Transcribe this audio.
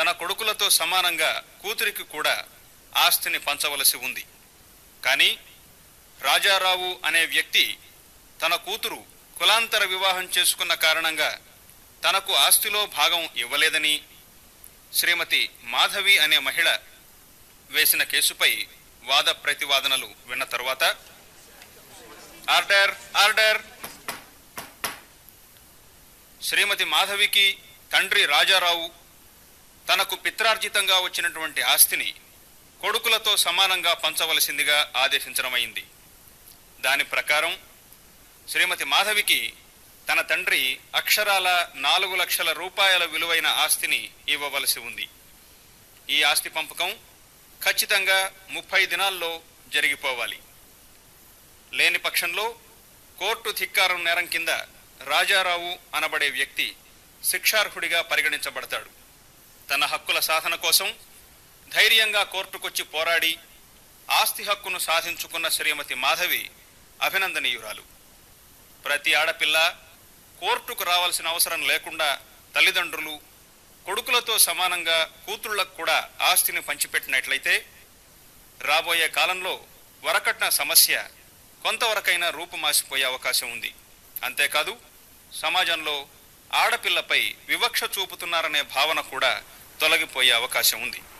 తన కొడుకులతో సమానంగా కూతురికి కూడా ఆస్తిని పంచవలసి ఉంది కానీ రాజారావు అనే వ్యక్తి తన కూతురు కులాంతర వివాహం చేసుకున్న కారణంగా తనకు ఆస్తిలో భాగం ఇవ్వలేదని శ్రీమతి మాధవి అనే మహిళ వేసిన కేసుపై వాద ప్రతివాదనలు విన్న తరువాత ఆర్డర్ ఆర్డర్ శ్రీమతి మాధవికి తండ్రి రాజారావు తనకు పిత్రార్జితంగా వచ్చినటువంటి ఆస్తిని కొడుకులతో సమానంగా పంచవలసిందిగా ఆదేశించడమైంది దాని ప్రకారం శ్రీమతి మాధవికి తన తండ్రి అక్షరాల నాలుగు లక్షల రూపాయల విలువైన ఆస్తిని ఇవ్వవలసి ఉంది ఈ ఆస్తి పంపకం ఖచ్చితంగా ముప్పై దినాల్లో జరిగిపోవాలి లేని పక్షంలో కోర్టు ధిక్కారం నేరం కింద రాజారావు అనబడే వ్యక్తి శిక్షార్హుడిగా పరిగణించబడతాడు తన హక్కుల సాధన కోసం ధైర్యంగా కోర్టుకొచ్చి పోరాడి ఆస్తి హక్కును సాధించుకున్న శ్రీమతి మాధవి అభినందనీయురాలు ప్రతి ఆడపిల్ల కోర్టుకు రావాల్సిన అవసరం లేకుండా తల్లిదండ్రులు కొడుకులతో సమానంగా కూతుళ్లకు కూడా ఆస్తిని పంచిపెట్టినట్లయితే రాబోయే కాలంలో వరకట్న సమస్య కొంతవరకైనా రూపుమాసిపోయే అవకాశం ఉంది అంతేకాదు సమాజంలో ఆడపిల్లపై వివక్ష చూపుతున్నారనే భావన కూడా తొలగిపోయే అవకాశం ఉంది